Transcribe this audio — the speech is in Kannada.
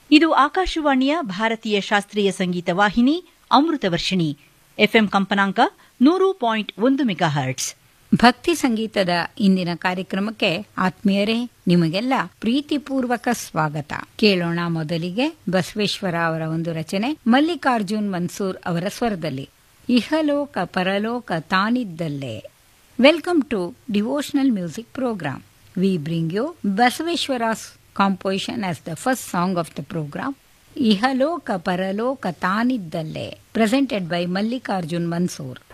ಇದು ಆಕಾಶವಾಣಿಯ ಭಾರತೀಯ ಶಾಸ್ತ್ರೀಯ ಸಂಗೀತ ವಾಹಿನಿ ಅಮೃತವರ್ಷಿಣಿ ಎಫ್ಎಂ ಕಂಪನಾಂಕ ನೂರು ಪಾಯಿಂಟ್ ಒಂದು ಮೆಗಾ ಹರ್ಟ್ಸ್ ಭಕ್ತಿ ಸಂಗೀತದ ಇಂದಿನ ಕಾರ್ಯಕ್ರಮಕ್ಕೆ ಆತ್ಮೀಯರೇ ನಿಮಗೆಲ್ಲ ಪ್ರೀತಿಪೂರ್ವಕ ಸ್ವಾಗತ ಕೇಳೋಣ ಮೊದಲಿಗೆ ಬಸವೇಶ್ವರ ಅವರ ಒಂದು ರಚನೆ ಮಲ್ಲಿಕಾರ್ಜುನ್ ಮನ್ಸೂರ್ ಅವರ ಸ್ವರದಲ್ಲಿ ಇಹಲೋಕ ಪರಲೋಕ ತಾನಿದ್ದಲ್ಲೇ welcome to devotional music program we bring you Basaveshwara's composition as the first song of the program, Ihaloka Paraloka Taniddalle, presented by Mallikarjun Mansoor.